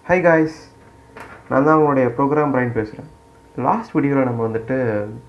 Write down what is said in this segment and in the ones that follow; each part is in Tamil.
ஹை காய்ஸ் நான் தான் உங்களுடைய ப்ரோக்ராம் பிரைன் பேசுகிறேன் லாஸ்ட் வீடியோவில் நம்ம வந்துட்டு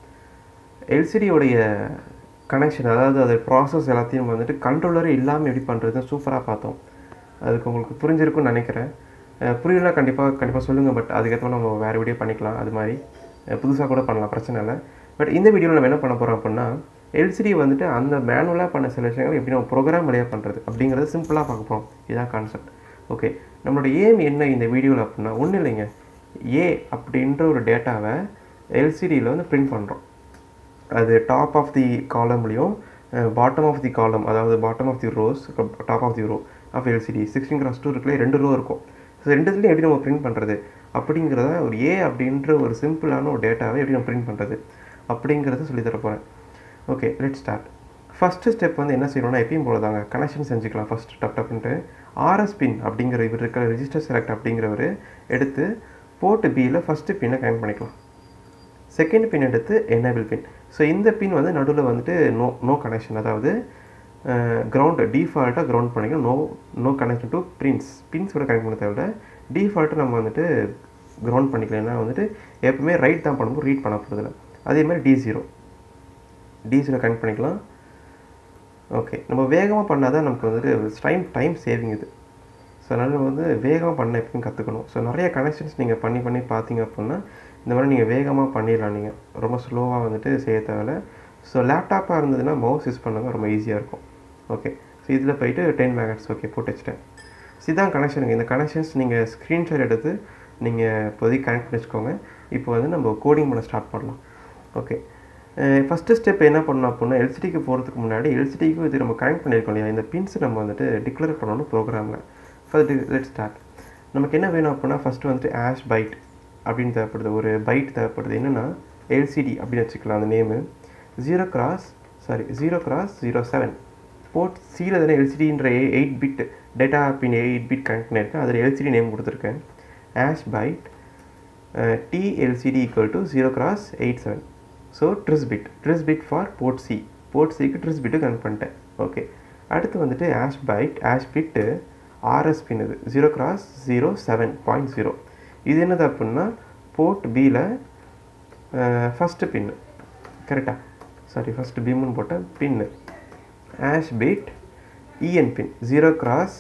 எல்சிடியோடைய கனெக்ஷன் அதாவது அது ப்ராசஸ் எல்லாத்தையும் வந்துட்டு கண்ட்ரோலரே இல்லாமல் எப்படி பண்ணுறதுன்னு சூப்பராக பார்த்தோம் அதுக்கு உங்களுக்கு புரிஞ்சிருக்கும்னு நினைக்கிறேன் அஹ் புரியலனா கண்டிப்பாக கண்டிப்பாக சொல்லுங்கள் பட் அதுக்கேற்ற நம்ம வேறு வீடியோ பண்ணிக்கலாம் அது மாதிரி புதுசாக கூட பண்ணலாம் பிரச்சனை இல்லை பட் இந்த வீடியோவில் நம்ம என்ன பண்ண போகிறோம் அப்படின்னா எல்சிடி வந்துட்டு அந்த மேனுவலாக பண்ண சில விஷயங்கள் எப்படி நம்ம ப்ரோக்ராம் வழியாக பண்ணுறது அப்படிங்கிறத சிம்பிளாக பார்க்க போகிறோம் இதான் கான்செப்ட் ஓகே நம்மளோட ஏம் என்ன இந்த வீடியோவில் அப்படின்னா ஒன்றும் இல்லைங்க ஏ அப்படின்ற ஒரு டேட்டாவை எல்சிடியில் வந்து பிரிண்ட் பண்ணுறோம் அது டாப் ஆஃப் தி காலம்லேயும் பாட்டம் ஆஃப் தி காலம் அதாவது bottom of the rows top of the row of LCD sixteen cross two இருக்குல்ல ரெண்டு ரோ இருக்கும் ஸோ ரெண்டுத்துலையும் எப்படி நம்ம பிரிண்ட் பண்ணுறது அப்படிங்கிறத ஒரு ஏ அப்படின்ற ஒரு சிம்பிளான ஒரு டேட்டாவை எப்படி நம்ம பிரிண்ட் பண்ணுறது அப்படிங்கிறத சொல்லி தர போகிறேன் okay let start first step வந்து என்ன செய்யணும்னா எப்பயும் போல தாங்க கனெக்ஷன் செஞ்சுக்கலாம் ஃபஸ்ட் டப் டப்ன்ட்டு ஆர்எஸ் பின் அப்படிங்கிற இவர் இருக்கிற ரெஜிஸ்டர் செலக்ட் அப்படிங்கிறவர் எடுத்து போர்ட்டு பியில் ஃபஸ்ட்டு பின்னை கனெக்ட் பண்ணிக்கலாம் செகண்ட் பின் எடுத்து எனேபிள் பின் ஸோ இந்த பின் வந்து நடுவில் வந்துட்டு நோ நோ கனெக்ஷன் அதாவது கிரவுண்டு டிஃபால்ட்டாக கிரவுண்ட் பண்ணிக்கணும் no no connection to prince பின்ஸோட கனெக்ட் பண்ண தேவையில்ல டிஃபால்ட்டாக நம்ம வந்துட்டு கிரவுண்ட் பண்ணிக்கலாம் ஏன்னா வந்துட்டு எப்பவுமே ரைட் தான் பண்ணும்போது ரீட் பண்ண போகிறதில்ல அதே மாதிரி D zero D zero connect பண்ணிக்கலாம் ஓகே நம்ம வேகமாக பண்ணால் தான் நமக்கு வந்துட்டு டைம் டைம் சேவிங் இது ஸோ அதனால் நம்ம வந்து வேகமாக பண்ண எப்பயும் கற்றுக்கணும் ஸோ நிறைய கனெக்ஷன்ஸ் நீங்கள் பண்ணி பண்ணி பார்த்தீங்க அப்படின்னா இந்த மாதிரி நீங்கள் வேகமாக பண்ணிடலாம் நீங்கள் ரொம்ப ஸ்லோவாக வந்துட்டு செய்ய தேவையில்ல ஸோ லேப்டாப்பாக இருந்ததுன்னா மவுஸ் யூஸ் பண்ணுங்க ரொம்ப ஈஸியாக இருக்கும் ஓகே ஸோ இதில் போயிட்டு டென் மேகட்ஸ் ஓகே போட்டு வச்சுட்டேன் ஸோ இதான் கனெக்ஷனுங்க இந்த கனெக்ஷன்ஸ் நீங்கள் ஸ்க்ரீன்ஷாட் எடுத்து நீங்கள் இப்போதைக்கு கனெக்ட் பண்ணி வச்சுக்கோங்க இப்போ வந்து நம்ம கோடிங் பண்ண ஸ்டார்ட் பண்ணலாம் ஓகே ஃபஸ்ட்டு ஸ்டெப் என்ன பண்ணணும் அப்படின்னா எல்சிடிக்கு போகிறதுக்கு முன்னாடி எல்சிடிக்கு இது நம்ம கனெக்ட் பண்ணியிருக்கோம் இல்லையா இந்த பின்ஸ் நம்ம வந்துட்டு டிக்ளேர் பண்ணணும் ப்ரோக்ராமில் ஃபர்ஸ்ட் லெட் ஸ்டார்ட் நமக்கு என்ன வேணும் அப்படின்னா ஃபஸ்ட்டு வந்துட்டு ஆஷ் பைட் அப்படின்னு தேவைப்படுது ஒரு பைட் தேவைப்படுது என்னென்னா எல்சிடி அப்படின்னு வச்சுக்கலாம் அந்த name zero cross sorry zero cross zero seven port சியில் தானே எல்சிடின்ற eight bit data pin eight bit connect பண்ணியிருக்கேன் அதில் எல்சிடி நேம் கொடுத்துருக்கேன் hash byte TLCD equal to zero cross eight seven so TRIS bit TRIS bit for port C port சிக்கு ட்ரிஸ் பிட்டு கனெக்ட் பண்ணிட்டேன் ஓகே அடுத்து வந்துட்டு hash byte hash bit RS pin இது zero cross zero seven point zero இது என்னது அப்படின்னா போர்ட் பியில் ஃபஸ்ட்டு பின்னு கரெக்டாக சாரி ஃபஸ்ட்டு பீமுன்னு போட்டேன் பின்னு hash bit EN pin zero cross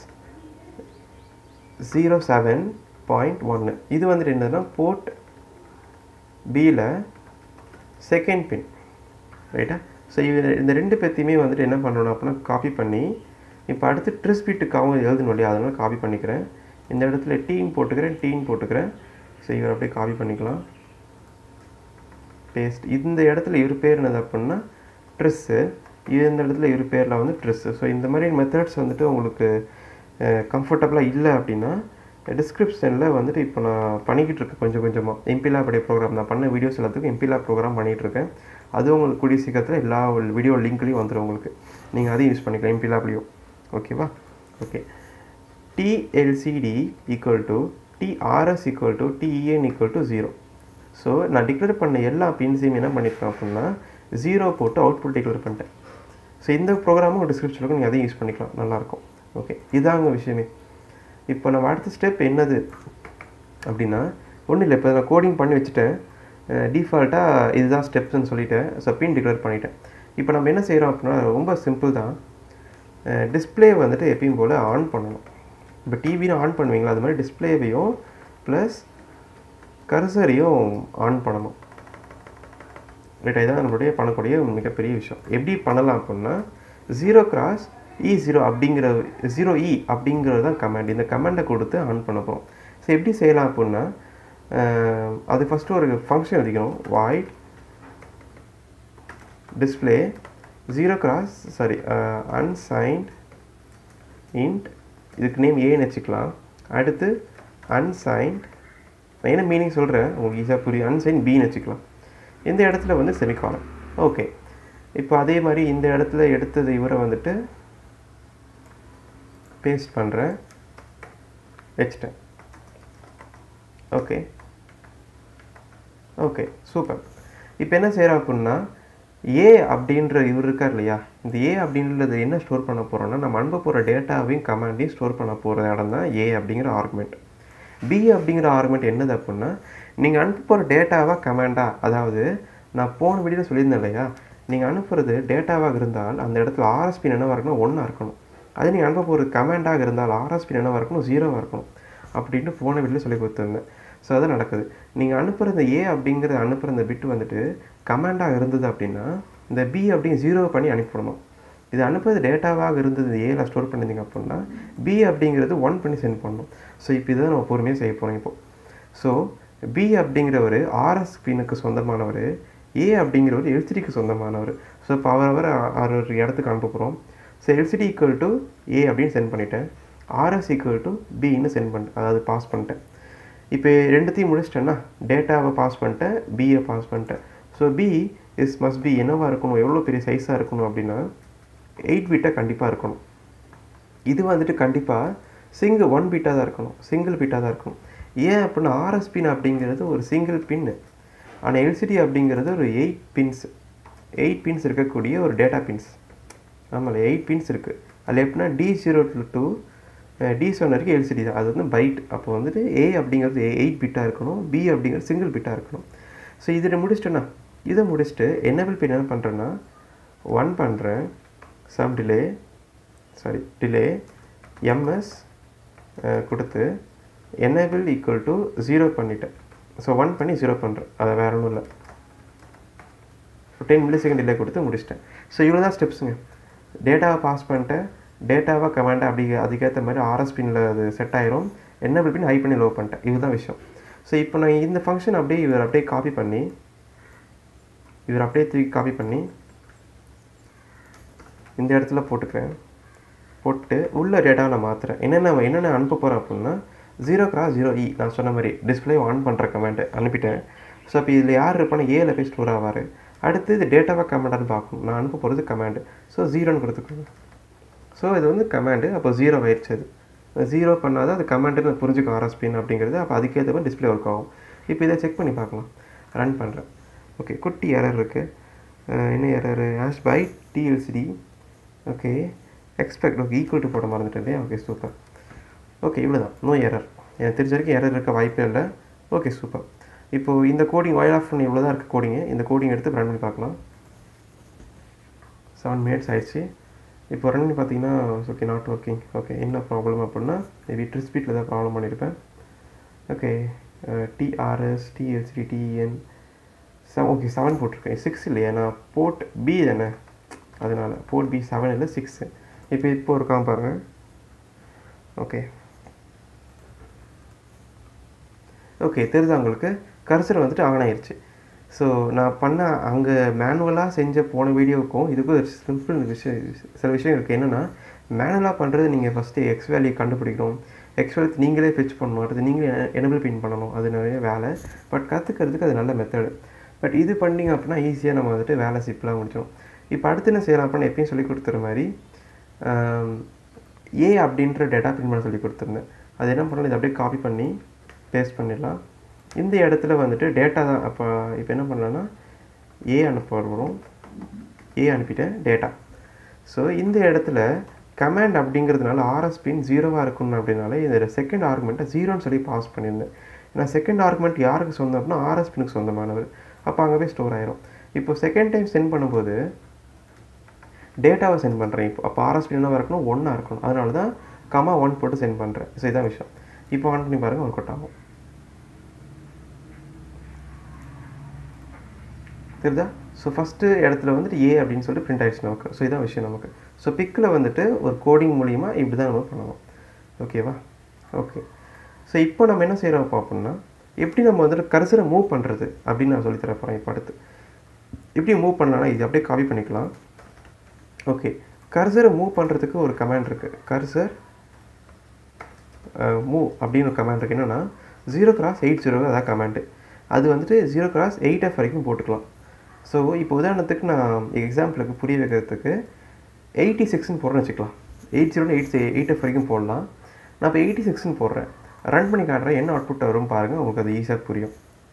zero seven point ஒன்று இது வந்துட்டு என்னதுன்னா போர்ட் பியில் செகண்ட் பின் ரைட்டா ஸோ இது இந்த ரெண்டு பேர்த்தையுமே வந்துட்டு என்ன பண்ணணும் அப்படின்னா காப்பி பண்ணி இப்போ அடுத்து ட்ரிஸ் பீட்டுக்காகவும் எழுதணும் இல்லையா அதனால் காப்பி பண்ணிக்கிறேன் இந்த இடத்துல டீன் போட்டுக்கிறேன் டீன் போட்டுக்கிறேன் ஸோ இவர் அப்படியே காப்பி பண்ணிக்கலாம் பேஸ்ட் இந்த இடத்துல இவர் பேர் என்னது அப்படின்னா ட்ரெஸ்ஸு இந்த இடத்துல இவர் பேரில் வந்து ட்ரெஸ்ஸு ஸோ இந்த மாதிரி மெத்தட்ஸ் வந்துட்டு உங்களுக்கு கம்ஃபர்டபுளாக இல்லை அப்படின்னா டிஸ்கிரிப்ஷனில் வந்துட்டு இப்போ நான் பண்ணிக்கிட்டு இருக்கேன் கொஞ்சம் கொஞ்சமாக எம்பிலா படைய ப்ரோக்ராம் நான் பண்ண வீடியோஸ் எல்லாத்துக்கும் எம்பிலா ப்ரோக்ராம் பண்ணிகிட்ருக்கேன் அதுவும் உங்களுக்கு கூடிய சீக்கிரத்தில் எல்லா வீடியோ லிங்க்லேயும் வந்துடும் உங்களுக்கு நீங்கள் அதையும் யூஸ் பண்ணிக்கலாம் எம்பிலாப்லேயும் ஓகேவா okay TLCD equal to TRS equal to TEN equal to zero so நான் டிக்ளேர் பண்ண எல்லா பின்ஸையும் என்ன பண்ணியிருக்கேன் அப்படின்னா ஜீரோ போட்டு அவுட்புட் டிக்ளேர் பண்ணிட்டேன் ஸோ இந்த ப்ரோக்ராமும் டிஸ்கிரிப்ஷனுக்கு நீங்கள் அதையும் யூஸ் பண்ணிக்கலாம் நல்லாயிருக்கும் ஓகே இதாங்க விஷயமே இப்போ நம்ம அடுத்த ஸ்டெப் என்னது அப்படின்னா ஒன்றும் இல்லை இப்போ நான் கோடிங் பண்ணி வச்சுட்டேன் டிஃபால்ட்டாக இதுதான் ஸ்டெப்ஸ்ன்னு சொல்லிட்டேன் ஸோ பின் டிக்ளேர் பண்ணிட்டேன் இப்போ நம்ம என்ன செய்கிறோம் அப்படின்னா ரொம்ப சிம்பிள் தான் டிஸ்பிளே வந்துட்டு எப்பயும் போல் ஆன் பண்ணணும் இப்போ டிவியும் ஆன் பண்ணுவீங்களா அது மாதிரி டிஸ்பிளேவையும் ப்ளஸ் கர்சரையும் ஆன் பண்ணணும் ரைட் இதான் நம்மளுடைய பண்ணக்கூடிய மிகப்பெரிய விஷயம் எப்படி பண்ணலாம் அப்படின்னா ஜீரோ கிராஸ் இ ஜீரோ அப்படிங்கிற ஜீரோ இ அப்படிங்கிறது தான் கமாண்ட் இந்த கமாண்டை கொடுத்து ஆன் பண்ண போகிறோம் ஸோ எப்படி செய்யலாம் அப்படின்னா அது ஃபஸ்ட்டு ஒரு ஃபங்க்ஷன் எழுதிக்கணும் void display zero cross sorry unsigned int இதுக்கு நேம் ஏன்னு வச்சுக்கலாம் அடுத்து அன்சைன்ட் நான் என்ன மீனிங் சொல்கிறேன் உங்களுக்கு ஈஸியாக புரியும் அன்சைன் பின்னு வச்சுக்கலாம் இந்த இடத்துல வந்து செமிகாலம் ஓகே இப்போ அதே மாதிரி இந்த இடத்துல எடுத்தது இவரை வந்துட்டு பேஸ்ட் பண்ணுறேன் வச்சிட்டேன் ஓகே ஓகே சூப்பர் இப்போ என்ன செய்கிறோம் அப்படின்னா ஏ அப்படின்ற இவர் இருக்கார் இல்லையா இந்த ஏ அப்படின்றது என்ன ஸ்டோர் பண்ண போகிறோம்னா நம்ம அனுப்ப போகிற டேட்டாவையும் கமாண்டையும் ஸ்டோர் பண்ண போகிற இடம் தான் ஏ அப்படிங்கிற ஆர்குமெண்ட் பி அப்படிங்கிற ஆர்குமெண்ட் என்னது அப்படின்னா நீங்கள் அனுப்ப போகிற டேட்டாவாக கமாண்டாக அதாவது நான் போன வீடியோவில் சொல்லியிருந்தேன் இல்லையா நீங்கள் அனுப்புறது டேட்டாவாக இருந்தால் அந்த இடத்துல ஆர்எஸ்பின் என்னவாக இருக்கணும் ஒன்றா இருக்கணும் அது நீங்கள் அனுப்ப போகிற கமாண்டாக இருந்தால் ஆர்எஸ்பின் என்னவாக இருக்கணும் ஜீரோவாக இருக்கணும் அப்படின்ட்டு போன வீடியோவில் சொல்லி கொடுத்துருந்தேன் ஸோ அது நடக்குது நீங்கள் அனுப்புகிற இந்த ஏ அப்படிங்கிற அனுப்புகிற இந்த பிட்டு வந்துட்டு கமாண்டாக இருந்தது அப்படின்னா இந்த பி அப்படிங்க ஜீரோ பண்ணி அனுப்பிவிடணும் இது அனுப்புறது டேட்டாவாக இருந்தது ஏல ஸ்டோர் பண்ணியிருந்தீங்க அப்படின்னா பி அப்படிங்கிறது ஒன் பண்ணி சென்ட் பண்ணணும் ஸோ இப்போ இதை நம்ம பொறுமையாக செய்ய போகிறோம் இப்போ ஸோ பி அப்படிங்கிறவர் ஆர்எஸ் பின்னுக்கு சொந்தமானவர் ஏ அப்படிங்கிறவர் எல்சிடிக்கு சொந்தமானவர் ஸோ இப்போ அவர் அவர் ஒரு இடத்துக்கு அனுப்ப போகிறோம் so LCD equal to A அப்படின்னு சென்ட் பண்ணிட்டேன் RS equal to pin send பண்ணிட்டேன் அதாவது பாஸ் பண்ணிட்டேன் இப்போ ரெண்டுத்தையும் முடிச்சிட்டேன்னா டேட்டாவை பாஸ் பண்ணிட்டேன் பியை பாஸ் பண்ணிட்டேன் so B is must be என்னவாக இருக்கணும் எவ்வளோ பெரிய சைஸாக இருக்கணும் அப்படின்னா எயிட் பீட்டாக கண்டிப்பாக இருக்கணும் இது வந்துட்டு கண்டிப்பாக சிங்கிள் ஒன் பீட்டாக தான் இருக்கணும் சிங்கிள் பீட்டாக தான் இருக்கணும் ஏன் அப்படின்னா ஆர்எஸ் பின் அப்படிங்கிறது ஒரு சிங்கிள் பின்னு ஆனால் எல்சிடி அப்படிங்கிறது ஒரு எயிட் பின்ஸ் எயிட் பின்ஸ் இருக்கக்கூடிய ஒரு டேட்டா பின்ஸ் ஆமாம் எயிட் பின்ஸ் இருக்குது அதில் எப்படின்னா D zero to D seven வரைக்கும் எல்சிடி தான் அது வந்து பைட் அப்போ வந்துட்டு ஏ அப்படிங்கிறது எயிட் பிட்டாக இருக்கணும் பி அப்படிங்கிறது சிங்கிள் பிட்டாக இருக்கணும் ஸோ இதில் முடிச்சிட்டேன்னா இதை முடிச்சுட்டு என்னபிள் பின் என்ன பண்ணுறேன்னா ஒன் பண்ணுறேன் some delay sorry delay MS கொடுத்து என்னபிள் ஈக்குவல் டு ஜீரோ பண்ணிட்டேன் ஸோ ஒன் பண்ணி ஜீரோ பண்ணுறேன் அதை வேற ஒன்றும் இல்லை டென் மில்லி செகண்ட் டிலே கொடுத்து முடிச்சிட்டேன் ஸோ இவ்வளோ தான் ஸ்டெப்ஸுங்க டேட்டாவை பாஸ் பண்ணிட்டேன் டேட்டாவை கமாண்டை அப்படி அதுக்கேற்ற மாதிரி ஆர்எஸ் பின்னில் அது செட் ஆயிரும் என்னபிள் பின் ஹை பண்ணி லோ பண்ணிட்டேன் இதுதான் விஷயம் ஸோ இப்போ நான் இந்த ஃபங்க்ஷன் அப்படியே இவர் அப்படியே காப்பி பண்ணி இவர் அப்படியே தூக்கி காப்பி பண்ணி இந்த இடத்துல போட்டுக்கிறேன் போட்டு உள்ள டேட்டாவை நான் மாற்றுறேன் என்னென்ன என்னென்ன அனுப்ப போகிறேன் அப்படின்னா ஜீரோ கிராஸ் ஜீரோ இ நான் சொன்ன மாதிரி டிஸ்பிளே ஆன் பண்ணுற கமெண்ட் அனுப்பிட்டேன் ஸோ இப்போ இதில் யார் இருப்பானா ஏல போய் ஸ்டோர் ஆவார் அடுத்து இது டேட்டாவாக கமெண்டான்னு பார்க்கணும் நான் அனுப்ப போகிறது கமாண்டு ஸோ ஜீரோன்னு கொடுத்துக்கோங்க ஸோ இது வந்து கமாண்டு அப்போ ஜீரோ ஆயிடுச்சு அது ஜீரோ பண்ணாதான் அது கமாண்டுன்னு புரிஞ்சுக்கும் ஆர்எஸ்பின் அப்படிங்கிறது அப்போ அதுக்கேற்ற மாதிரி டிஸ்பிளே ஒர்க் ஆகும் இப்போ இதை செக் பண்ணி பார்க்கலாம் ரன் பண்ணுறேன் ஓகே குட்டி எரர் இருக்குது என்ன error hash byte TLCD okay expect okay equal to போட மறந்துட்டேன் இல்லையா ஓகே சூப்பர் ஓகே இவ்வளோ தான் நோ எரர் எனக்கு தெரிஞ்ச வரைக்கும் எரர் இருக்க வாய்ப்பே இல்லை ஓகே சூப்பர் இப்போது இந்த கோடிங் ஒயில் ஆஃப் பண்ணி இவ்வளோ தான் இருக்குது கோடிங்கு இந்த கோடிங் எடுத்து ரன் பண்ணி பார்க்கலாம் செவன் மினிட்ஸ் ஆயிடுச்சு இப்போ ரன் பண்ணி பார்த்தீங்கன்னா ஓகே நாட் ஒர்க்கிங் ஓகே என்ன ப்ராப்ளம் அப்படின்னா மேபி ட்ரிஸ்பீட்டில் தான் ப்ராப்ளம் பண்ணியிருப்பேன் okay TRS TLC TN seven okay seven போட்டிருக்கேன் சிக்ஸ் இல்லையா நான் போர்ட் பி தானே அதனால் போர்ட் பி செவன் இல்லை சிக்ஸு இப்போ இப்போ இருக்காம பாருங்கள் ஓகே ஓகே தெரியுதா உங்களுக்கு கர்சர் வந்துட்டு ஆன் ஆயிடுச்சு ஸோ நான் பண்ண அங்கே மேனுவலாக செஞ்ச போன வீடியோவுக்கும் இதுக்கும் ஒரு சிம்பிள் விஷயம் சில விஷயம் இருக்குது என்னென்னா மேனுவலாக பண்ணுறது நீங்கள் ஃபஸ்ட்டு எக்ஸ் வேல்யூ கண்டுபிடிக்கணும் எக்ஸ் வேல்யூ நீங்களே ஃபெச் பண்ணணும் அடுத்து நீங்களே எனபிள் பின் பண்ணணும் அது நிறைய வேலை பட் கற்றுக்கிறதுக்கு அது நல்ல மெத்தடு பட் இது பண்ணிங்க அப்படின்னா ஈஸியாக நம்ம வந்துட்டு வேலை சிம்பிளாக முடிச்சிடும் இப்போ அடுத்து என்ன செய்யலாம் அப்படின்னு எப்பயும் சொல்லி கொடுத்துற மாதிரி ஏ அப்படின்ற டேட்டா பின் பண்ண சொல்லி கொடுத்துருந்தேன் அது என்ன பண்ணலாம் இதை அப்படியே காப்பி பண்ணி பேஸ்ட் பண்ணிடலாம் இந்த இடத்துல வந்துட்டு டேட்டா தான் அப்போ இப்போ என்ன பண்ணலான்னா ஏ அனுப்ப வரும் ஏ அனுப்பிட்டேன் டேட்டா ஸோ இந்த இடத்துல கமாண்ட் அப்படிங்கிறதுனால ஆர்எஸ் பின் ஜீரோவாக இருக்கணும் அப்படின்னால இந்த செகண்ட் ஆர்குமெண்ட்டை ஜீரோன்னு சொல்லி பாஸ் பண்ணியிருந்தேன் ஏன்னா செகண்ட் ஆர்குமெண்ட் யாருக்கு சொந்தம் அப்படின்னா ஆர்எஸ் பின்னுக்கு சொந்தமானவர் அப்போ அங்கே போய் ஸ்டோர் ஆயிரும் இப்போ செகண்ட் டைம் சென்ட் பண்ணும்போது டேட்டாவை சென்ட் பண்ணுறேன் இப்போ அப்போ ஆர்எஸ் பின் என்ன இருக்கணும் ஒன்றா இருக்கணும் அதனால தான் கமா ஒன் போட்டு சென்ட் பண்ணுறேன் ஸோ இதான் விஷயம் இப்போ ஆன் பண்ணி பாருங்கள் ஒர்க் அவுட் ஆகும் தெரியுதா ஸோ ஃபஸ்ட்டு இடத்துல வந்துட்டு ஏ அப்படின்னு சொல்லிட்டு பிரிண்ட் ஆயிடுச்சு நமக்கு ஸோ இதான் விஷயம் நமக்கு ஸோ பிக்கில் வந்துட்டு ஒரு கோடிங் மூலிமா இப்படி தான் நம்ம பண்ணணும் ஓகேவா ஓகே ஸோ இப்போ நம்ம என்ன செய்கிறோம் அப்படின்னா எப்படி நம்ம வந்துட்டு கர்சரை மூவ் பண்ணுறது அப்படின்னு நான் சொல்லித்தர போகிறேன் இப்போ அடுத்து எப்படி மூவ் பண்ணலாம்னா இது அப்படியே காப்பி பண்ணிக்கலாம் ஓகே கர்சரை மூவ் பண்ணுறதுக்கு ஒரு கமாண்ட் இருக்குது கர்சர் மூவ் அப்படின்னு ஒரு கமாண்ட் இருக்குது என்னென்னா ஜீரோ கிராஸ் எயிட் ஜீரோ அதான் கமாண்டு அது வந்துட்டு ஜீரோ கிராஸ் எயிட் எஃப் வரைக்கும் போட்டுக்கலாம் ஸோ இப்போ உதாரணத்துக்கு நான் எக்ஸாம்பிளுக்கு புரிய வைக்கிறதுக்கு எயிட்டி சிக்ஸ்னு போடுறேன்னு வச்சுக்கலாம் eight zero eight eight F வரைக்கும் போடலாம் நான் இப்போ எயிட்டி சிக்ஸ்னு போடுறேன் ரன் பண்ணி காட்டுறேன் என்ன அவுட்புட் வரும் பாருங்கள் உங்களுக்கு அது ஈஸியாக புரியும்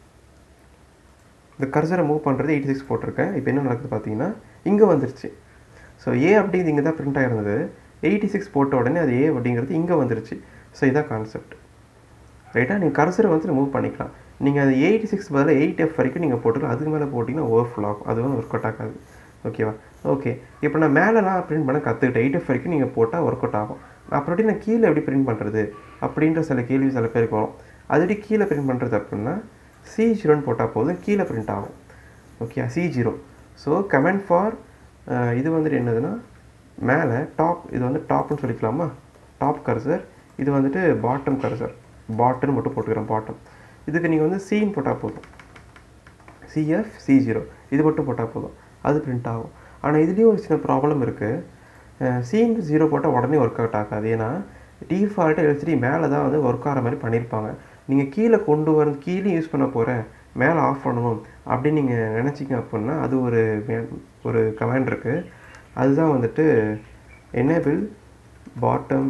இந்த கர்சரை மூவ் பண்ணுறது எயிட்டி சிக்ஸ் போட்டிருக்கேன் இப்போ என்ன நடக்குது பார்த்தீங்கன்னா இங்கே வந்துருச்சு ஸோ ஏ அப்படிங்கிறது இங்கே தான் பிரிண்ட் ஆகிருந்தது எயிட்டி சிக்ஸ் போட்ட உடனே அது ஏ அப்படிங்கிறது இங்கே வந்துருச்சு ஸோ இதான் கான்செப்ட் ரைட்டாக நீங்கள் கர்சரை வந்து மூவ் பண்ணிக்கலாம் நீங்கள் அது எயிட்டி சிக்ஸ் பதிலாக எயிட் எஃப் வரைக்கும் நீங்கள் போட்டுக்கலாம் அதுக்கு மேலே போட்டிங்கன்னா ஓவர் ஃபுல் ஆகும் அது வந்து ஒர்க் அவுட் ஆகாது ஓகேவா ஓகே இப்போ நான் மேலெலாம் பிரிண்ட் பண்ண கற்றுக்கிட்டேன் எயிட் எஃப் வரைக்கும் நீங்கள் போட்டால் ஒர்க் அவுட் ஆகும் அப்புறம் நான் கீழே எப்படி பிரிண்ட் பண்ணுறது அப்படின்ற சில கேள்வி சில பேருக்கு வரும் அதுடி கீழே பிரிண்ட் பண்ணுறது அப்படின்னா சி ஜீரோன்னு போட்டால் போதும் கீழே பிரிண்ட் ஆகும் okay C zero so comment for இது வந்துட்டு என்னதுன்னா மேலே டாப் இது வந்து டாப்னு சொல்லிக்கலாமா டாப் கர்சர் இது வந்துட்டு பாட்டம் கர்சர் பாட்டம்னு மட்டும் போட்டுக்கிறேன் பாட்டம் இதுக்கு நீங்கள் வந்து சின்னு போட்டால் போதும் சிஎஃப் சி ஜீரோ இது மட்டும் போட்டால் போதும் அது பிரிண்ட் ஆகும் ஆனால் இதுலேயும் ஒரு சின்ன ப்ராப்ளம் இருக்குது சீன் ஜீரோ போட்டால் உடனே ஒர்க் அவுட் ஆகாது ஏன்னா டிஃபால்ட்டாக எல்சிடி மேலே தான் வந்து ஒர்க் ஆகிற மாதிரி பண்ணியிருப்பாங்க நீங்கள் கீழே கொண்டு வர கீழே யூஸ் பண்ண போகிறேன் மேலே ஆஃப் பண்ணணும் அப்படின்னு நீங்கள் நினச்சிங்க அப்படின்னா அது ஒரு ஒரு கமாண்ட் இருக்குது அதுதான் வந்துட்டு எனேபிள் பாட்டம்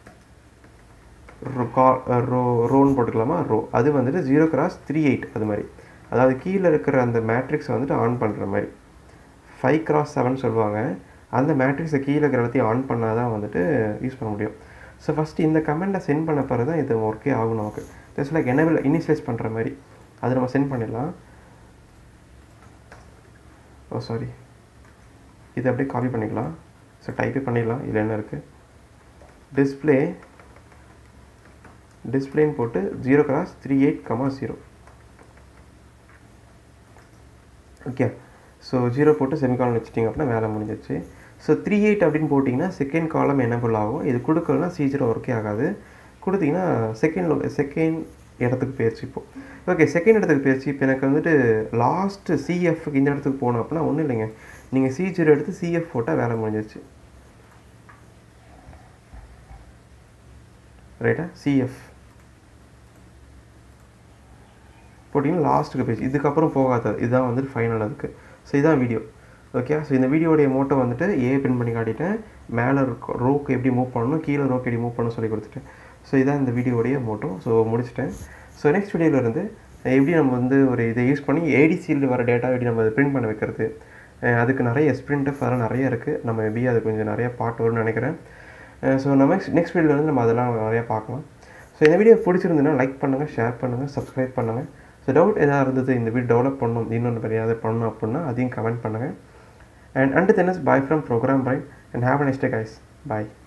ரோ ரோன்னு போட்டுக்கலாமா ரோ அது வந்துட்டு ஜீரோ கிராஸ் த்ரீ எயிட் அது மாதிரி அதாவது கீழே இருக்கிற அந்த மேட்ரிக்ஸை வந்துட்டு ஆன் பண்ணுற மாதிரி ஃபைவ் கிராஸ் செவன் சொல்லுவாங்க அந்த மேட்ரிக்ஸை கீழே இருக்கிற எல்லாத்தையும் ஆன் பண்ணால் தான் வந்துட்டு யூஸ் பண்ண முடியும் ஸோ ஃபஸ்ட்டு இந்த கமெண்ட்டை சென்ட் பண்ண பிறகு தான் இது ஒர்க்கே ஆகும் நமக்கு ஜஸ்ட் லைக் எனேபிள் இனிஷியலைஸ் பண்ணுற மாதிரி அது நம்ம சென்ட் பண்ணிடலாம் ஓ சாரி இதை அப்படியே காப்பி பண்ணிக்கலாம் ஸோ டைப்பே பண்ணிடலாம் இதில் என்ன இருக்குது டிஸ்பிளே டிஸ்பிளேன்னு போட்டு zero cross three eight comma zero okay so zero போட்டு செமிகாலம் வச்சுட்டிங்க அப்படின்னா வேலை முடிஞ்சிச்சு ஸோ த்ரீ எயிட் அப்படின்னு போட்டிங்கன்னா செகண்ட் காலம் எனபிள் ஆகும் இது கொடுக்கலனா சி ஜீரோ ஒர்க்கே ஆகாது கொடுத்தீங்கன்னா செகண்ட் செகண்ட் இடத்துக்கு போயிடுச்சு இப்போது ஓகே செகண்ட் இடத்துக்கு போயிடுச்சு இப்போ எனக்கு வந்துட்டு லாஸ்ட்டு சிஎஃப்க்கு இந்த இடத்துக்கு போகணும் அப்படின்னா ஒன்றும் இல்லைங்க நீங்கள் சி ஜீரோ எடுத்து சிஎஃப் போட்டால் வேலை முடிஞ்சிச்சு ரைட்டா சிஎஃப் போட்டிங்கன்னா லாஸ்ட்டுக்கு பேஜ் இதுக்கப்புறம் போகாது இதுதான் வந்துட்டு ஃபைனல் அதுக்கு ஸோ இதுதான் வீடியோ ஓகே ஸோ இந்த வீடியோடைய மோட்டோ வந்துட்டு ஏ பிரிண்ட் பண்ணி காட்டிட்டேன் மேலே ரோக்கு எப்படி மூவ் பண்ணணும் கீழே ரோக்கு எப்படி மூவ் பண்ணணும் சொல்லி கொடுத்துட்டேன் ஸோ இதான் இந்த வீடியோடைய மோட்டோ ஸோ முடிச்சிட்டேன் ஸோ நெக்ஸ்ட் வீடியோவில் இருந்து எப்படி நம்ம வந்து ஒரு இதை யூஸ் பண்ணி ஏடிசியில் வர டேட்டா எப்படி நம்ம பிரிண்ட் பண்ண வைக்கிறது அதுக்கு நிறைய எஸ்பிரிண்டஃப் அதெல்லாம் நிறைய இருக்குது நம்ம மேபி அது கொஞ்சம் நிறைய பார்ட் வரும்னு நினைக்கிறேன் ஸோ நம்ம நெக்ஸ்ட் நெக்ஸ்ட் வீடியோவில் வந்து நம்ம அதெல்லாம் நிறையா பார்க்கலாம் ஸோ இந்த வீடியோ பிடிச்சிருந்துன்னா லைக் பண்ணுங்கள் ஷேர் பண்ணுங்கள் சப்ஸ்கிரைப் பண்ணுங்கள் ஸோ டவுட் எதாவது இருந்தது இந்த வீடியோ டெவலப் பண்ணணும் இன்னொன்று வேறு ஏதாவது பண்ணணும் அப்படின்னா அதையும் கமெண்ட் பண்ணுங்கள் and and then is bye from program bye and have a next guys bye